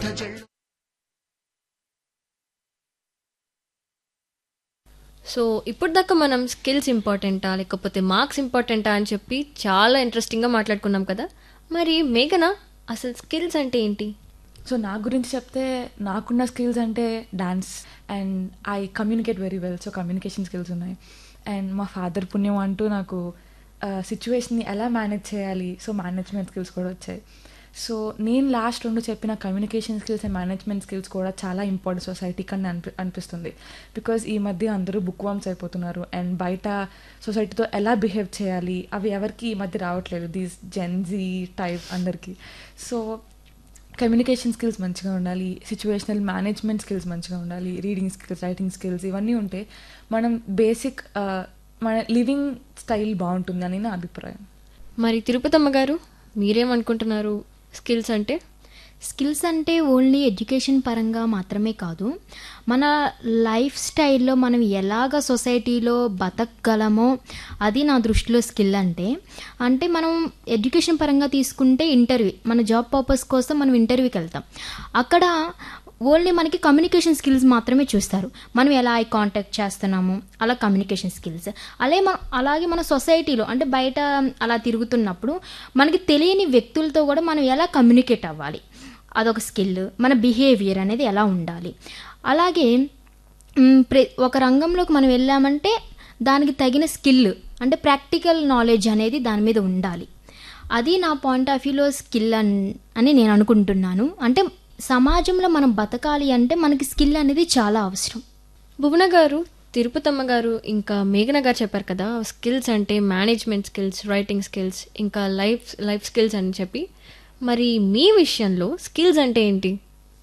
so ఇప్పుడు దాకా మనం స్కిల్స్ ఇంపార్టెంటా లేకపోతే మార్క్స్ ఇంపార్టెంటా అని చెప్పి చాలా ఇంట్రెస్టింగ్గా మాట్లాడుకున్నాం కదా మరి మేఘన అసలు స్కిల్స్ అంటే ఏంటి సో నా గురించి చెప్తే నాకున్న స్కిల్స్ అంటే dance and I communicate very well so communication skills ఉన్నాయి అండ్ మా ఫాదర్ పుణ్యం అంటూ నాకు సిచ్యువేషన్ని ఎలా మేనేజ్ చేయాలి సో మేనేజ్మెంట్ స్కిల్స్ కూడా వచ్చాయి సో నేను లాస్ట్ రెండు చెప్పిన communication skills and management skills కూడా చాలా ఇంపార్టెంట్ సొసైటీకి అని అనిపి అనిపిస్తుంది బికాజ్ ఈ మధ్య అందరూ బుక్ వామ్స్ అయిపోతున్నారు అండ్ బయట సొసైటీతో ఎలా బిహేవ్ చేయాలి అవి ఎవరికి ఈ మధ్య రావట్లేదు దీస్ జెన్జీ టైప్ అందరికీ సో కమ్యూనికేషన్ స్కిల్స్ మంచిగా ఉండాలి సిచ్యువేషనల్ మేనేజ్మెంట్ స్కిల్స్ మంచిగా ఉండాలి రీడింగ్ స్కిల్స్ రైటింగ్ స్కిల్స్ ఇవన్నీ ఉంటే మనం బేసిక్ మన లివింగ్ స్టైల్ బాగుంటుందని నా అభిప్రాయం మరి తిరుపతమ్మ గారు మీరేమనుకుంటున్నారు స్కిల్స్ అంటే స్కిల్స్ అంటే ఓన్లీ ఎడ్యుకేషన్ పరంగా మాత్రమే కాదు మన లైఫ్ స్టైల్లో మనం ఎలాగ సొసైటీలో బతకగలమో అది నా దృష్టిలో స్కిల్ అంటే అంటే మనం ఎడ్యుకేషన్ పరంగా తీసుకుంటే ఇంటర్వ్యూ మన జాబ్ పర్పస్ కోసం మనం ఇంటర్వ్యూకి వెళ్తాం అక్కడ ఓన్లీ మనకి కమ్యూనికేషన్ స్కిల్స్ మాత్రమే చూస్తారు మనం ఎలా ఐ కాంటాక్ట్ చేస్తున్నాము అలా కమ్యూనికేషన్ స్కిల్స్ అలాగే మన అలాగే మన సొసైటీలో అంటే బయట అలా తిరుగుతున్నప్పుడు మనకి తెలియని వ్యక్తులతో కూడా మనం ఎలా కమ్యూనికేట్ అవ్వాలి అదొక స్కిల్ మన బిహేవియర్ అనేది ఎలా ఉండాలి అలాగే మ్, ప్ర ఒక రంగంలోకి మనం వెళ్ళామంటే దానికి తగిన స్కిల్ అంటే ప్రాక్టికల్ నాలెడ్జ్ అనేది దాని మీద ఉండాలి అది నా పాయింట్ ఆఫ్ వ్యూలో స్కిల్ అన్ అని నేను అనుకుంటున్నాను అంటే సమాజంలో మనం బతకాలి అంటే మనకి స్కిల్ అనేది చాలా అవసరం భువన గారు తిరుపతమ్మ గారు ఇంకా మేఘన గారు చెప్పారు కదా స్కిల్స్ అంటే మేనేజ్మెంట్ స్కిల్స్ రైటింగ్ స్కిల్స్ ఇంకా లైఫ్ లైఫ్ స్కిల్స్ అని చెప్పి మరి మీ విషయంలో స్కిల్స్ అంటే ఏంటి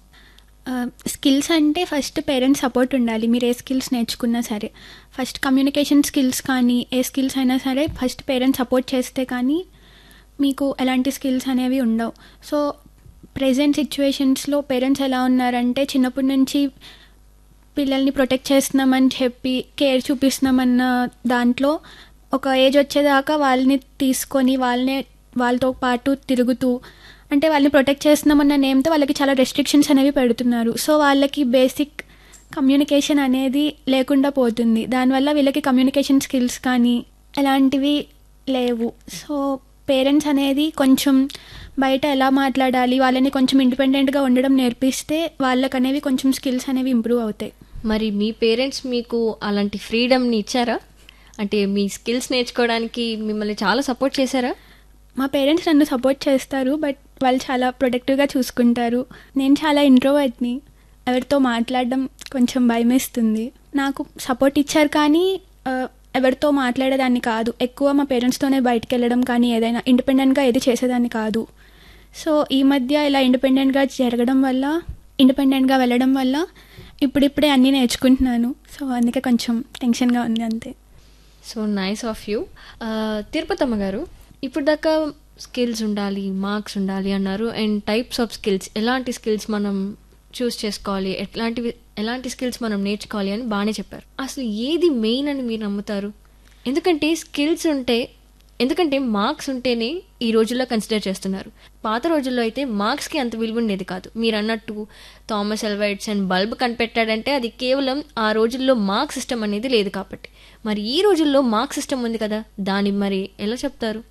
స్కిల్స్ అంటే ఫస్ట్ పేరెంట్స్ సపోర్ట్ ఉండాలి మీరు ఏ స్కిల్స్ నేర్చుకున్నా సరే ఫస్ట్ కమ్యూనికేషన్ స్కిల్స్ కానీ ఏ స్కిల్స్ అయినా సరే ఫస్ట్ పేరెంట్స్ సపోర్ట్ చేస్తే కానీ మీకు ఎలాంటి స్కిల్స్ అనేవి ఉండవు సో ప్రజెంట్ సిచ్యువేషన్స్లో పేరెంట్స్ ఎలా ఉన్నారంటే చిన్నప్పటి నుంచి పిల్లల్ని ప్రొటెక్ట్ చేస్తున్నామని చెప్పి కేర్ చూపిస్తున్నామన్న దాంట్లో ఒక ఏజ్ వచ్చేదాకా వాళ్ళని తీసుకొని వాళ్ళనే వాళ్ళతో పాటు తిరుగుతూ అంటే వాళ్ళని ప్రొటెక్ట్ చేస్తున్నామన్న నేమ్తో వాళ్ళకి చాలా రెస్ట్రిక్షన్స్ అనేవి పెడుతున్నారు సో వాళ్ళకి బేసిక్ కమ్యూనికేషన్ అనేది లేకుండా పోతుంది దానివల్ల వీళ్ళకి కమ్యూనికేషన్ స్కిల్స్ కానీ ఎలాంటివి లేవు సో పేరెంట్స్ అనేది కొంచెం బయట ఎలా మాట్లాడాలి వాళ్ళని కొంచెం ఇండిపెండెంట్గా ఉండడం నేర్పిస్తే వాళ్ళకి అనేవి కొంచెం స్కిల్స్ అనేవి ఇంప్రూవ్ అవుతాయి మరి మీ పేరెంట్స్ మీకు అలాంటి ఫ్రీడమ్ని ఇచ్చారా అంటే మీ స్కిల్స్ నేర్చుకోవడానికి మిమ్మల్ని చాలా సపోర్ట్ చేశారా మా పేరెంట్స్ నన్ను సపోర్ట్ చేస్తారు బట్ వాళ్ళు చాలా ప్రొటెక్టివ్గా చూసుకుంటారు నేను చాలా ఇంట్రోవర్ట్ని ఎవరితో మాట్లాడడం కొంచెం భయమేస్తుంది నాకు సపోర్ట్ ఇచ్చారు కానీ ఆ, ఎవరితో మాట్లాడేదాన్ని కాదు ఎక్కువ మా పేరెంట్స్తోనే బయటికి వెళ్ళడం కానీ ఏదైనా ఇండిపెండెంట్గా ఏది చేసేదాన్ని కాదు సో ఈ మధ్య ఇలా ఇండిపెండెంట్గా జరగడం వల్ల ఇండిపెండెంట్గా వెళ్ళడం వల్ల ఇప్పుడిప్పుడే అన్నీ నేర్చుకుంటున్నాను సో అందుకే కొంచెం టెన్షన్గా ఉంది అంతే so nice of you Tirupatamma garu ఇప్పుడు దాకా స్కిల్స్ ఉండాలి మార్క్స్ ఉండాలి అన్నారు అండ్ టైప్స్ ఆఫ్ స్కిల్స్ ఎలాంటి స్కిల్స్ మనం చూస్ చేసుకోవాలి ఎట్లాంటివి ఎలాంటి స్కిల్స్ మనం నేర్చుకోవాలి అని బాగానే చెప్పారు అసలు ఏది మెయిన్ అని మీరు నమ్ముతారు ఎందుకంటే స్కిల్స్ ఉంటే ఎందుకంటే మార్క్స్ ఉంటేనే ఈ రోజుల్లో కన్సిడర్ చేస్తున్నారు పాత రోజుల్లో అయితే మార్క్స్కి అంత విలువ ఉండేది కాదు మీరు అన్నట్టు థామస్ ఎల్వైట్స్ అండ్ బల్బ్ కనిపెట్టాడంటే అది కేవలం ఆ రోజుల్లో మార్క్ సిస్టమ్ అనేది లేదు కాబట్టి మరి ఈ రోజుల్లో మార్క్ సిస్టమ్ ఉంది కదా దాన్ని మరి ఎలా చెప్తారు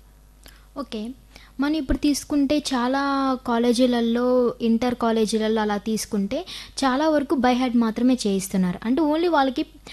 ఓకే మనం ఇప్పుడు తీసుకుంటే చాలా కాలేజీలలో ఇంటర్ కాలేజీలలో అలా తీసుకుంటే చాలా వరకు బై హెడ్ మాత్రమే చేయిస్తున్నారు అంటే ఓన్లీ వాళ్ళకి